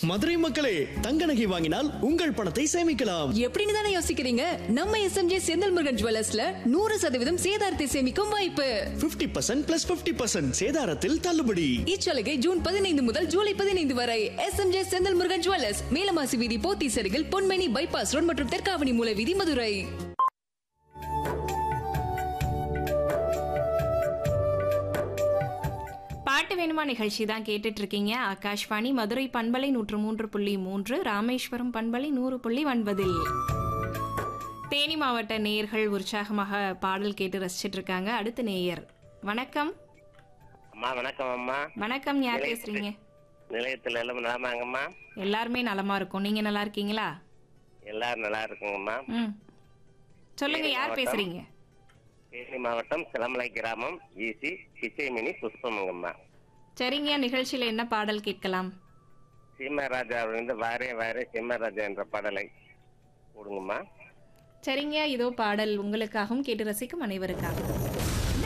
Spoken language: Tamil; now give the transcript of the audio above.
மதுரை மக்களே தங்க நகை வாங்கினால் உங்கள் பணத்தை சேமிக்கலாம் எப்படின்னு தானே யோசிக்கிறீங்க நம்ம எஸ்எம்ஜே செந்தில் முருகன் ஜுவல்லர்ஸ்ல நூறு சதவீதம் சேதாரத்தை சேமிக்கும் வாய்ப்பு 50% பர்சன்ட் பிளஸ் பிப்டி பர்சன்ட் சேதாரத்தில் தள்ளுபடி இச்சலுகை ஜூன் பதினைந்து முதல் ஜூலை பதினைந்து வரை எஸ்எம்ஜே செந்தில் முருகன் ஜுவல்லர்ஸ் மேலமாசி வீதி போத்தி சருகில் பொன்மேனி பைபாஸ் ரோட் மற்றும் தெற்காவணி மூல வீதி மதுரை பாட்டு வேணுமா நிகழ்ச்சி தான் கேட்டுட்டு இருக்கீங்க ஆகாஷ்வாணி மதுரை பண்பலை நூற்று மூன்று புள்ளி மூன்று ராமேஸ்வரம் பண்பலை நூறு புள்ளி ஒன்பதில் தேனி மாவட்ட நேயர்கள் உற்சாகமாக பாடல் கேட்டு ரசிச்சிட்டு இருக்காங்க அடுத்த நேயர் வணக்கம் அம்மா வணக்கம் அம்மா வணக்கம் யார் பேசுறீங்க நிலையத்தில் எல்லாம் நலமாங்கம்மா எல்லாருமே நலமா இருக்கும் நீங்க நல்லா இருக்கீங்களா எல்லாரும் நல்லா இருக்குங்கம்மா ம் சொல்லுங்க தேனி யார் மாவட்டம். பேசுறீங்க தேனி மாவட்டம் சிலமலை கிராமம் ஈசி கிச்சைமினி புஷ்பமுங்கம்மா சரிங்க நிகழ்ச்சியில என்ன பாடல் கேட்கலாம் சீமராஜாவிலிருந்து வாரே வாரே சீமராஜா என்ற பாடலை போடுங்கம்மா சரிங்க இதோ பாடல் உங்களுக்காகவும் கேட்டு ரசிக்கும் அனைவருக்காகவும்